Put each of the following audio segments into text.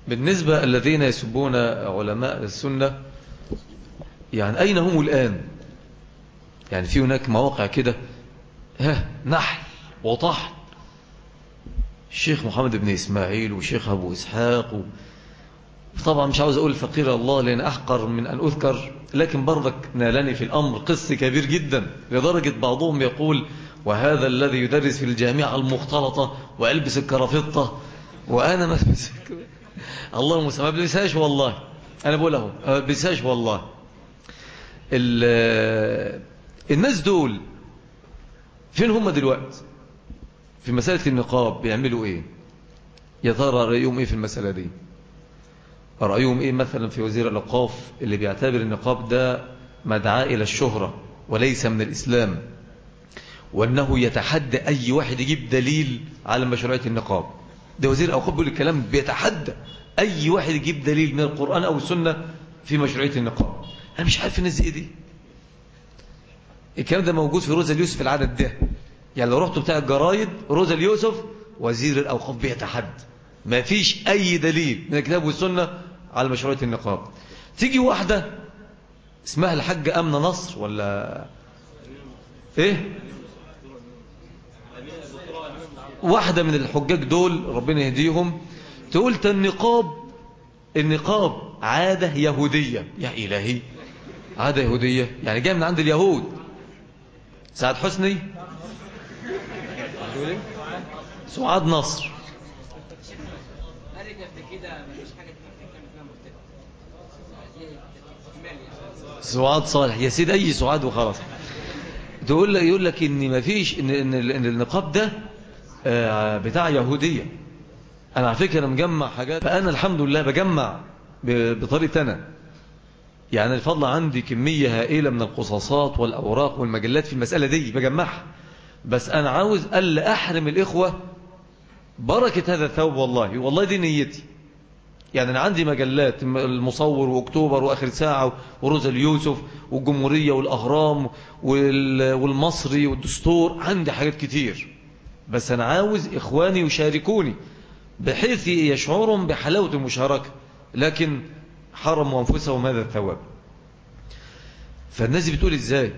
بالنسبة الذين يسبون علماء السنة يعني أين هم الآن يعني في هناك مواقع كده ها نحل وطحن الشيخ محمد بن إسماعيل وشيخ أبو إسحاق و... طبعا مش عاوز أقول فقير الله لأن أحقر من أن أذكر لكن برضك نالني في الأمر قص كبير جدا لدرجة بعضهم يقول وهذا الذي يدرس في الجامعة المختلطة وألبس الكرافطة وأنا ما الله المسلم ما بلبسهاش والله أنا بقول له ما بلبسهاش والله الناس دول فين هم دلوقتي في مسألة النقاب بيعملوا ايه يا ترى رأيهم ايه في المسألة دي رأيهم ايه مثلا في وزير الأوقاف اللي بيعتبر النقاب ده مدعاة إلى الشهرة وليس من الإسلام وأنه يتحدى أي واحد يجيب دليل على مشروعية النقاب ده وزير الأوقاف بيقول الكلام بيتحدى أي واحد يجيب دليل من القرآن أو السنة في مشروعية النقاب أنا مش عارف الناس إيه دي الكلام ده موجود في روزا اليوسف العدد ده يعني لو رحتوا بتاع الجرايد روزا اليوسف وزير الأوقاف بيتحدى ما فيش أي دليل من الكتاب والسنة على مشروعية النقاب تيجي واحدة اسمها الحاجة أمنة نصر ولا ايه واحدة من الحجاج دول ربنا يهديهم تقول النقاب النقاب عادة يهودية يا إلهي عادة يهودية يعني جاي من عند اليهود سعد حسني سعاد نصر سعاد صالح يا سيد أي سعاد وخلاص تقول لك يقول لك ان ما فيش ان ان ان النقاب ده بتاع يهوديه انا على فكره مجمع حاجات فانا الحمد لله بجمع بطريقه انا يعني الفضل عندي كميه هائله من القصاصات والاوراق والمجلات في المساله دي بجمعها بس انا عاوز الا احرم الاخوه بركه هذا الثوب والله والله دي نيتي يعني أنا عندي مجلات المصور وأكتوبر وآخر ساعة وروزا اليوسف والجمهورية والأهرام والمصري والدستور عندي حاجات كتير بس أنا عاوز إخواني يشاركوني بحيث يشعرهم بحلاوة المشاركة لكن حرموا أنفسهم هذا الثواب فالناس بتقول إزاي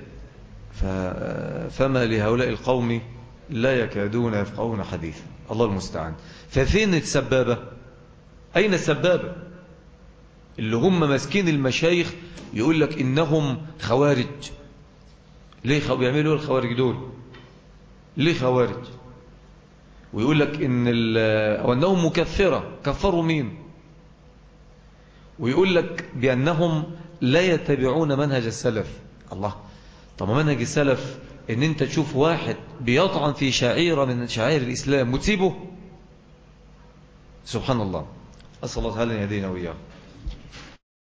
فما لهؤلاء القوم لا يكادون يفقهون حديثا الله المستعان ففين السبابة أين السبابة اللي هم ماسكين المشايخ يقول لك إنهم خوارج ليه خو... بيعملوا الخوارج دول ليه خوارج ويقول لك إن ال... أو أنهم مكفرة كفروا مين ويقول لك بأنهم لا يتبعون منهج السلف الله طب منهج السلف ان انت تشوف واحد بيطعن في شعيرة من شعائر الإسلام وتسيبه سبحان الله أسأل الله تعالى أن يهدينا وإياه